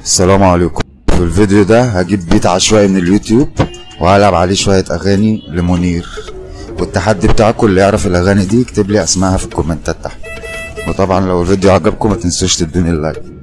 السلام عليكم في الفيديو ده هجيب بيت عشوائي من اليوتيوب وهلعب عليه شوية أغاني لمنير والتحدي بتاعكم اللي يعرف الأغاني دي يكتب لي أسمائها في الكومنتات تحت وطبعا لو الفيديو عجبكم ما تنسوش تدوني اللايك